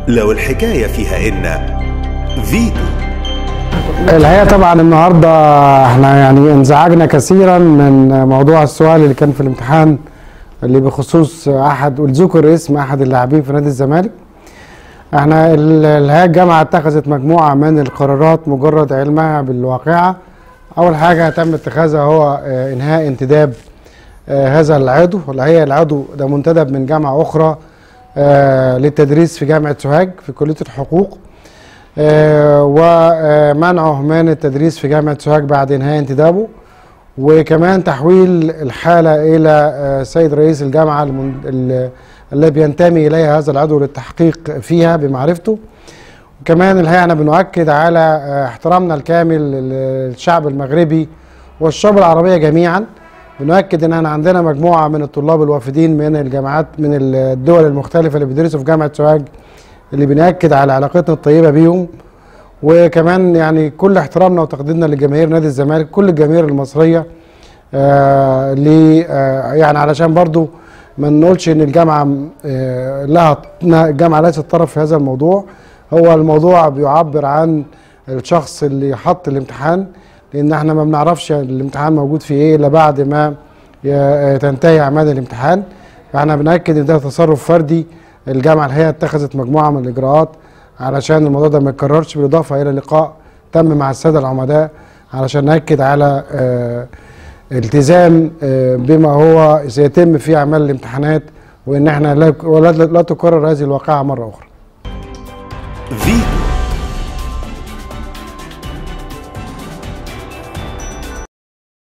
لو الحكاية فيها إن فيتو الحقيقه طبعا النهارده احنا يعني انزعجنا كثيرا من موضوع السؤال اللي كان في الامتحان اللي بخصوص احد والذكر اسم احد اللاعبين في نادي الزمالك احنا ال- الهيئه الجامعه اتخذت مجموعه من القرارات مجرد علمها بالواقعه اول حاجه تم اتخاذها هو آه، انهاء انتداب آه، هذا العضو والحقيقه العضو ده منتدب من جامعه اخرى آه، للتدريس في جامعه سوهاج في كليه الحقوق آه، ومنعه من التدريس في جامعة سوهاج بعد انهاء انتدابه وكمان تحويل الحالة إلى آه، سيد رئيس الجامعة المن- ال- الذي ينتمي إليها هذا العضو للتحقيق فيها بمعرفته وكمان الحقيقة احنا بنؤكد على آه، احترامنا الكامل للشعب المغربي والشعوب العربية جميعا بنؤكد ان احنا عندنا مجموعة من الطلاب الوافدين من الجامعات من الدول المختلفة اللي بيدرسوا في جامعة سوهاج اللي بنأكد على علاقتنا الطيبة بيهم وكمان يعني كل احترامنا وتقديرنا لجماهير نادي الزمالك كل الجماهير المصرية آه ل آه يعني علشان برضو ما نقولش ان الجامعة آه لها الجامعة ليست طرف في هذا الموضوع هو الموضوع بيعبر عن الشخص اللي حط الامتحان لان احنا ما بنعرفش الامتحان موجود فيه ايه الا بعد ما ي- تنتهي اعمال الامتحان فاحنا بنأكد ان ده تصرف فردي الجامعة الحقيقة اتخذت مجموعة من الإجراءات علشان الموضوع ده ما يتكررش بالإضافة إلى لقاء تم مع السادة العمداء علشان نأكد على آه، التزام آه، بما هو سيتم في أعمال الامتحانات وإن احنا لا ولا لا تكرر هذه الواقعة مرة أخرى فيتو